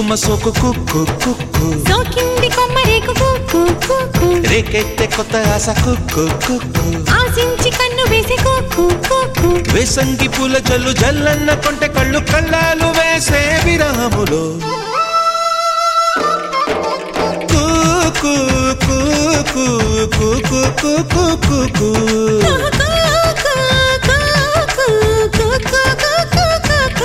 గుమ్మ సోకు కుక్కు కుక్కు సోకింది కొమ్మరేకు కుక్కు కుక్కు రేకెత్తే కొత్త ఆశ కుక్కు కుక్కు ఆశించి కన్ను వేసి కుక్కు కుక్కు వేసంగి పూల జల్లు జల్లన్న కొంటె కళ్ళు కళ్ళాలు వేసే విరాములో కుక్కు కుక్కు కుక్కు కుక్కు కుక్కు కుక్కు కుక్కు కుక్కు కుక్కు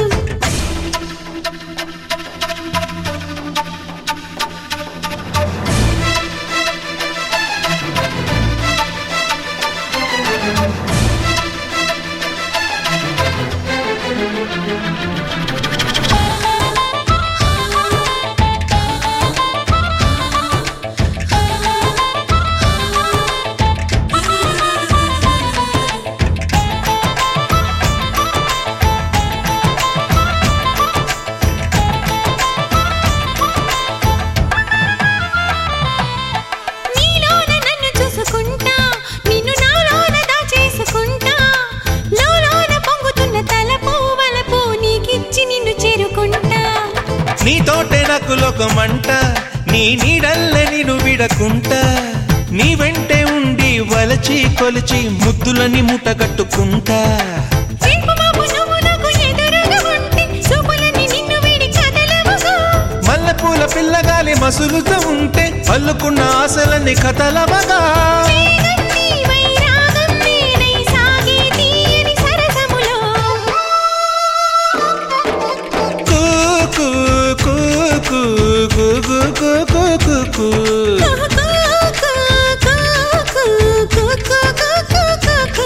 నీలోన నన్ను చూసుకుంటా నిన్ను నాలోన దాచేసుకుంటా లోలోన పొంగుతున్న తలపు వలపు నీకిచ్చి నిన్ను చేరుకుంటా నీతోటే నాకు లోకమంట నీ నీడల్లే నేను విడకుంటా నీ వెంటే ఉండి వలచి కొలిచి ముద్దులని మూటగట్టుకుంటా చెంపు మాపు నువ్వు నాకు ఎదురుగా ఉంటే చూపులని నిన్ను వీడి కదలవుగా మల్లెపూల పిల్లగాలి మసులుతూ ఉంటే పల్లుకున్న ఆశలన్నీ కథలవగా వేగంది వైరాగం నేనై సాగే తీయని సరసములో కూ కూ కూ కూ కూ కూ కూ కూ కూ కూ. కుహు కుహు కుహు కుహు కుహు కుహు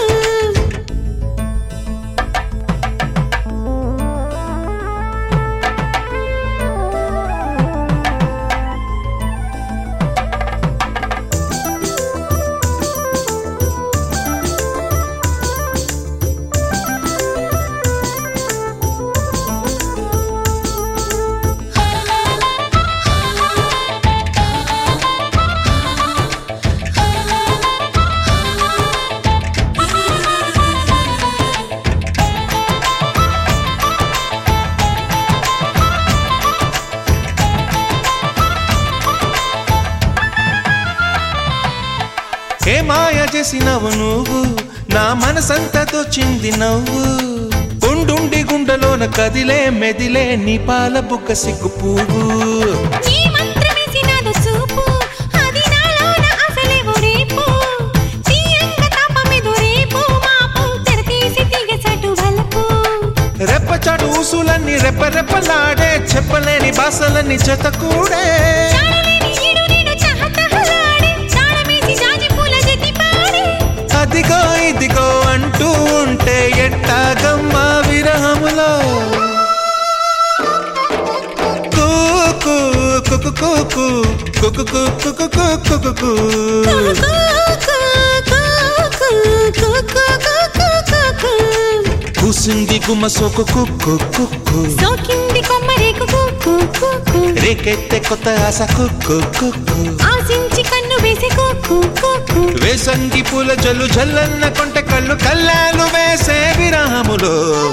ఏ మాయ చేసినవు నువ్వు నా మనసంతా దోచింది నవ్వు ఉండుండి గుండెలోన కదిలే మెదిలే నీ పాల బుక్క సిగ్గు పువ్వు నీ మంత్రమేసినాదు చూపు అది నాలోన అసలేవో రేపు తీయంగా తాపమేదో రేపు మాపు తెరతీసి తీగసాటు వలపు రెప్పచాటు ఊసులన్నీ రెప్ప రెప్పలాడే చెప్పలేని భాషలన్నీ చెత్త కూడే చాడలేని ఈడు నేను చహచహలాడే చాడమేసి జాజి పూల జతి పాడే అదిగో ఇదిగో అంటూ ఉంటే ఎట్టాగమ్మ విరహములో కూ కూ కుకు కుకు కుకు కుకు కుకు కుకు కు. కుహు కుహు కుహు కుహు కూసింది గుమ్మ సోకు కుక్కు కుక్కు సోకింది కొమ్మరేకు కుక్కు కుక్కు రేకెత్తే కొత్త ఆశ కుక్కు కుక్కు ఆశించి కన్ను వేసి కుక్కు కుక్కు వేసంగి పూల జల్లు జల్లన్న కొంటె కళ్ళు కళ్ళాలు వేసే విరాములో